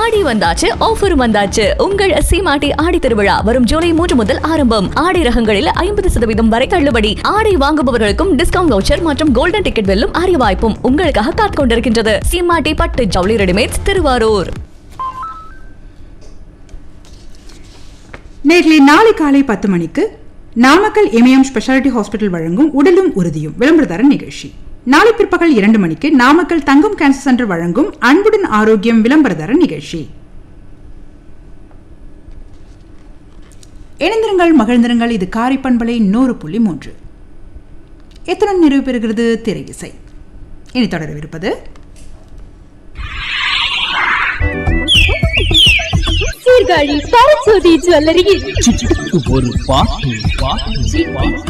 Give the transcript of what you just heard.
ஆடி வந்தாச்சு ஆஃபர் வந்தாச்சு உங்கள் சீமாட்டி ஆடி திருவிழா வரும் ஜூலை மூன்று முதல் ஆரம்பம் ஆடை ரகங்களில் ஐம்பது சதவீதம் வரை தள்ளுபடி ஆடை வாங்குபவர்களுக்கும் டிஸ்கவுண்ட் வவுச்சர் மற்றும் கோல்டன் டிக்கெட் வெல்லும் அரிய வாய்ப்பும் உங்களுக்காக காத்துக் கொண்டிருக்கின்றது சீமாட்டி பட்டு ஜவுளி ரெடிமேட்ஸ் திருவாரூர் நேர்களை நாளை காலை பத்து மணிக்கு நாமக்கல் இமயம் ஸ்பெஷாலிட்டி ஹாஸ்பிட்டல் வழங்கும் உடலும் உறுதியும் விளம்பரதார நிகழ்ச்சி நாளை பிற்பகல் இரண்டு மணிக்கு நாமக்கல் தங்கம் கேன்சர் சென்டர் வழங்கும் அன்புடன் ஆரோக்கியம் விளம்பரதார நிகழ்ச்சி இணைந்திருங்கள் மகிழ்ந்திருங்கள் இது காரை பண்பலை நூறு புள்ளி மூன்று எத்துடன் நிறைவு பெறுகிறது திரை இசை இனி தொடரவிருப்பது சீர்காழி சரஸ்வதி ஜுவல்லரியில் ஒரு பாட்டு பாட்டு பாட்டு